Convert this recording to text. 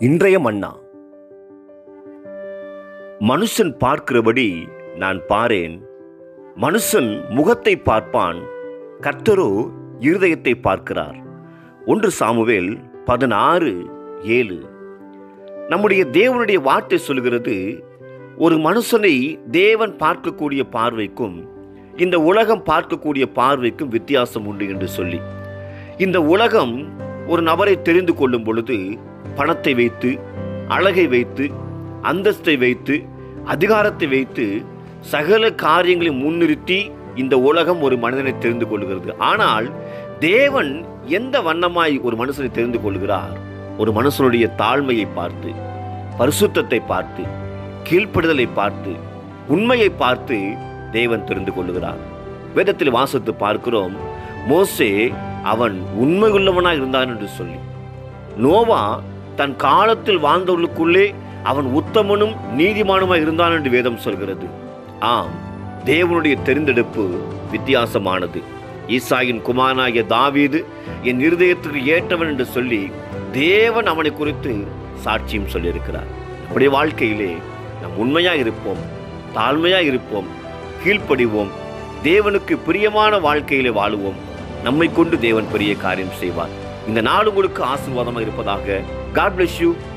இன்றைய மன்னா மனுஷன் பார்க்கிறபடி நான் பாரேன் மனுஷன் முகத்தை பார்ப்பான் கர்த்தரோ இருதயத்தை பார்க்கிறார் ஒன்று சாமுவேல் பதினாறு ஏழு நம்முடைய தேவனுடைய வார்த்தை சொல்கிறது ஒரு மனுஷனை தேவன் பார்க்கக்கூடிய பார்வைக்கும் இந்த உலகம் பார்க்கக்கூடிய பார்வைக்கும் வித்தியாசம் உண்டு என்று சொல்லி இந்த உலகம் ஒரு நபரை தெரிந்து கொள்ளும் பொழுது பணத்தை வைத்து அழகை வைத்து அந்தஸ்தை வைத்து அதிகாரத்தை வைத்து சகல காரியங்களை முன்னிறுத்தி இந்த உலகம் ஒரு மனிதனை தெரிந்து கொள்கிறது ஆனால் தேவன் எந்த வண்ணமாய் ஒரு மனுஷனை தெரிந்து கொள்கிறார் ஒரு மனுஷனுடைய தாழ்மையை பார்த்து பரிசுத்தத்தை பார்த்து கீழ்ப்படுதலை பார்த்து உண்மையை பார்த்து தேவன் தெரிந்து கொள்ளுகிறார் வேதத்தில் வாசத்து பார்க்கிறோம் மோசே அவன் உண்மையுள்ளவனாய் இருந்தான் என்று சொல்லி நோவா தன் காலத்தில் வாழ்ந்தவர்களுக்குள்ளே அவன் உத்தமனும் நீதிமானுமாய் இருந்தான் என்று வேதம் சொல்கிறது ஆம் தேவனுடைய தெரிந்தெடுப்பு வித்தியாசமானது ஈசாயின் குமாரனாகிய தாவீது என் இருதயத்துக்கு ஏற்றவன் என்று சொல்லி தேவன் அவனை குறித்து சாட்சியும் சொல்லியிருக்கிறார் நம்முடைய வாழ்க்கையிலே நாம் உண்மையா இருப்போம் தாழ்மையா இருப்போம் கீழ்ப்படிவோம் தேவனுக்கு பிரியமான வாழ்க்கையிலே வாழுவோம் நம்மை கொண்டு தேவன் பெரிய காரியம் செய்வார் இந்த நாடு உங்களுக்கு ஆசீர்வாதமாக இருப்பதாக காட் bless யூ